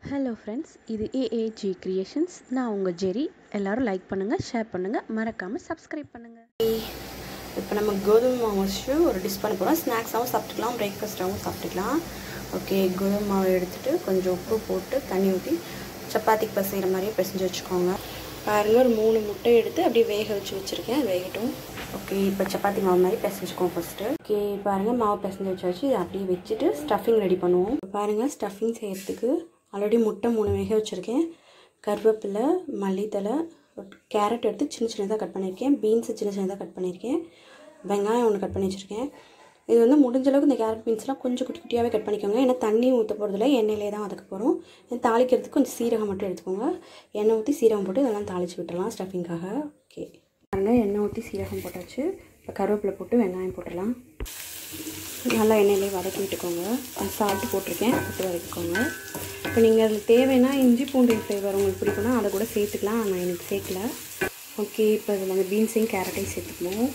hello friends இது A A G creations நான் உங்கள் ஜெரி எல்லாரும் லைக் பண்ணுங்கள் ஷேர் பண்ணுங்கள் மறக்காமல் சப்ஸ்கிரைப் பண்ணுங்கள் இப்போ நம்ம கோதுமை மாவு வச்சு ஒரு டிஷ் பண்ண போகிறோம் ஸ்நாக்ஸாகவும் சாப்பிட்டுக்கலாம் பிரேக்ஃபாஸ்ட்டாகவும் சாப்பிட்டுக்கலாம் ஓகே கோதுமை மாவை எடுத்துகிட்டு கொஞ்சம் உப்பு போட்டு தண்ணி ஊற்றி சப்பாத்திக்கு பசைகிற மாதிரியே பிசைஞ்சு வச்சுக்கோங்க பாருங்கள் ஒரு மூணு முட்டை எடுத்து அப்படியே வேக வச்சு வச்சுருக்கேன் வேகட்டும் ஓகே இப்போ சப்பாத்தி மாவு மாதிரி பிசைஞ்சுக்கோம் ஃபஸ்ட்டு ஓகே பாருங்கள் மாவு பிசைஞ்சு வச்சாச்சு இதை அப்படியே வச்சுட்டு ஸ்டஃபிங் ரெடி பண்ணுவோம் பாருங்கள் ஸ்டஃபிங் செய்கிறதுக்கு ஆல்ரெடி முட்டை மூணு வேக வச்சுருக்கேன் கருவேப்பிலை மல்லித்தலை கேரட் எடுத்து சின்ன சின்னதாக கட் பண்ணியிருக்கேன் பீன்ஸு சின்ன சின்னதாக கட் பண்ணியிருக்கேன் வெங்காயம் ஒன்று கட் பண்ணி வச்சுருக்கேன் இது வந்து முடிஞ்ச அளவுக்கு இந்த கேரட் பீன்ஸ்லாம் கொஞ்சம் குட்டி குட்டியாகவே கட் பண்ணிக்கோங்க ஏன்னா தண்ணி ஊற்ற போகிறதில்ல எண்ணெயிலே தான் வதக்க போகிறோம் தாளிக்கிறதுக்கு கொஞ்சம் சீரகம் மட்டும் எடுத்துக்கோங்க எண்ணெய் ஊற்றி சீரகம் போட்டு இதெல்லாம் தாளித்து விட்டுறலாம் ஸ்டஃபிங்காக ஓகே பாருங்கள் எண்ணெய் ஊற்றி சீரகம் போட்டாச்சு இப்போ கருவேப்பிலை போட்டு வெங்காயம் போட்டுடலாம் நல்லா எண்ணெயிலே வதக்கி விட்டுக்கோங்க சால்ட்டு போட்டிருக்கேன் போட்டு வதக்கிக்கோங்க இப்போ நீங்கள் அதில் தேவைன்னா இஞ்சி பூண்டு ஃப்ளேவர் உங்களுக்கு பிடிக்கும்னா அதை கூட சேர்த்துக்கலாம் ஆனால் எனக்கு சேர்க்கல ஓகே இப்போ இதில் அந்த பீன்ஸையும் கேரட்டையும் சேர்த்துக்கணும்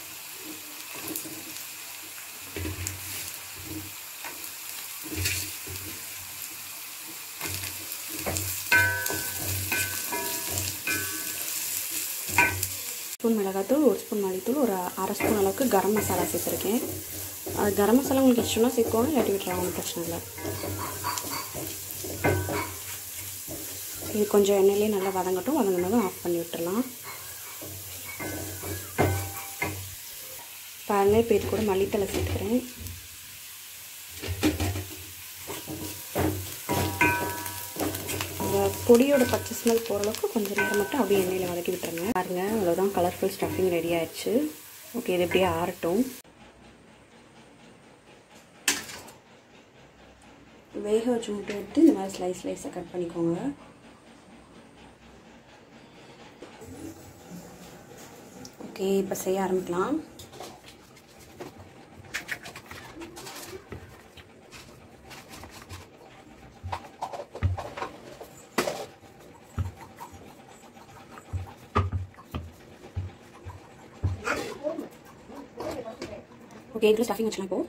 ஸ்பூன் மிளகாத்தூள் ஒரு ஸ்பூன் மல்லித்தூள் ஒரு அரை ஸ்பூன் அளவுக்கு கரம் மசாலா சேர்த்துருக்கேன் அது கரம் மசாலா உங்களுக்கு இஷ்டம்னா சேர்க்கணும் இல்லாட்டி விட்டுறாங்க ஒன்றும் பிரச்சனை இல்லை இது கொஞ்சம் எண்ணெயிலே நல்லா வதங்கட்டும் வதங்கினதும் ஆஃப் பண்ணி விட்டுடலாம் பாருங்க இப்போ இது கூட மல்லித்தலை சேர்த்துக்கிறேன் அந்த பொடியோட பச்சை ஸ்மெல் போகிற அளவுக்கு கொஞ்சம் நேரம் மட்டும் அப்படியே எண்ணெயில் வதக்கி விட்டுருங்க பாருங்க அவ்வளோதான் கலர்ஃபுல் ஸ்டஃபிங் ரெடி ஆயிடுச்சு ஓகே இது எப்படியே ஆறட்டும் வேக வச்சு முட்டை எடுத்து இந்த மாதிரி ஸ்லைஸ் ஸ்லைஸாக கட் பண்ணிக்கோங்க ஓகே இப்போ செய்ய ஆரம்பிக்கலாம் ஓகே இதில் ஸ்டஃபிங் வச்சுக்கலாம் இப்போ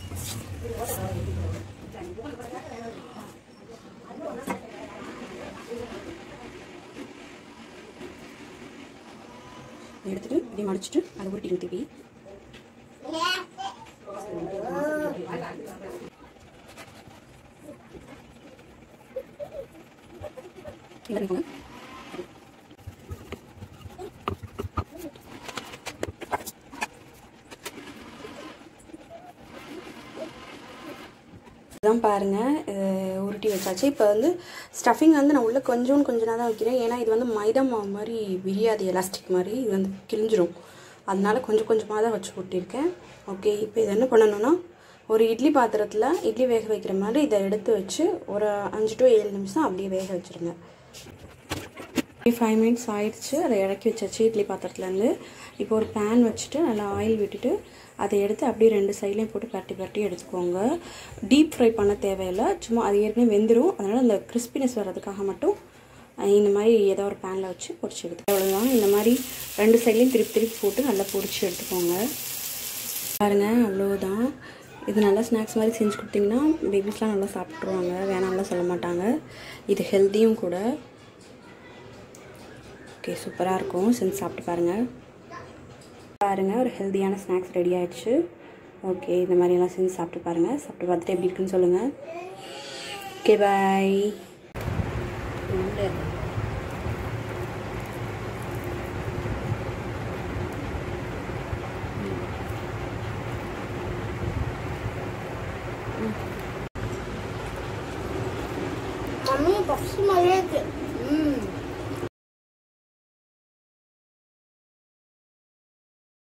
எடுத்துட்டு இப்படி மடிச்சிட்டு அதை உருட்டி திருப்பி பண்ணிக்கோங்க இதான் பாருங்கள் உருட்டி வச்சாச்சு இப்போ வந்து ஸ்டஃபிங் வந்து நான் உள்ளே கொஞ்சோன்னு கொஞ்ச நேரம் தான் வைக்கிறேன் ஏன்னா இது வந்து மைதா மாவு மாதிரி விரியாது எலாஸ்டிக் மாதிரி இது வந்து கிழிஞ்சிரும் அதனால கொஞ்சம் கொஞ்சமாக தான் வச்சு ஊட்டியிருக்கேன் ஓகே இப்போ இது என்ன பண்ணணும்னா ஒரு இட்லி பாத்திரத்தில் இட்லி வேக வைக்கிற மாதிரி இதை எடுத்து வச்சு ஒரு அஞ்சு டு ஏழு நிமிஷம் அப்படியே வேக வச்சுருங்க ஃபைவ் மினிட்ஸ் ஆயிடுச்சு அதை இறக்கி வச்சாச்சு இட்லி பாத்திரத்துலேருந்து இப்போ ஒரு பேன் வச்சுட்டு நல்லா ஆயில் விட்டுட்டு அதை எடுத்து அப்படியே ரெண்டு சைட்லேயும் போட்டு பரட்டி பரட்டி எடுத்துக்கோங்க டீப் ஃப்ரை பண்ண தேவையில்லை சும்மா அது ஏற்கனவே வெந்துடும் அதனால் அந்த கிறிஸ்பினஸ் வர்றதுக்காக மட்டும் இந்த மாதிரி ஏதோ ஒரு பேனில் வச்சு பொரிச்சு எடுத்து அவ்வளோதான் இந்த மாதிரி ரெண்டு சைட்லேயும் திருப்பி திருப்பி போட்டு நல்லா பொரிச்சு எடுத்துக்கோங்க பாருங்கள் அவ்வளோதான் இது நல்லா ஸ்நாக்ஸ் மாதிரி செஞ்சு கொடுத்தீங்கன்னா பேபிஸ்லாம் நல்லா சாப்பிட்ருவாங்க வேணாம்லாம் சொல்ல மாட்டாங்க இது ஹெல்த்தியும் கூட ஓகே சூப்பராக இருக்கும் செஞ்சு சாப்பிட்டு பாருங்கள் பாருங்கள் ஒரு ஹெல்த்தியான ஸ்நாக்ஸ் ரெடி ஆயிடுச்சு ஓகே இந்த மாதிரியெல்லாம் செஞ்சு சாப்பிட்டு பாருங்கள் சாப்பிட்டு பார்த்துட்டு எப்படி இருக்குன்னு சொல்லுங்கள் ஓகே பாய் மம்மி பப்ஸ் மாதிரியே இருக்கு ம்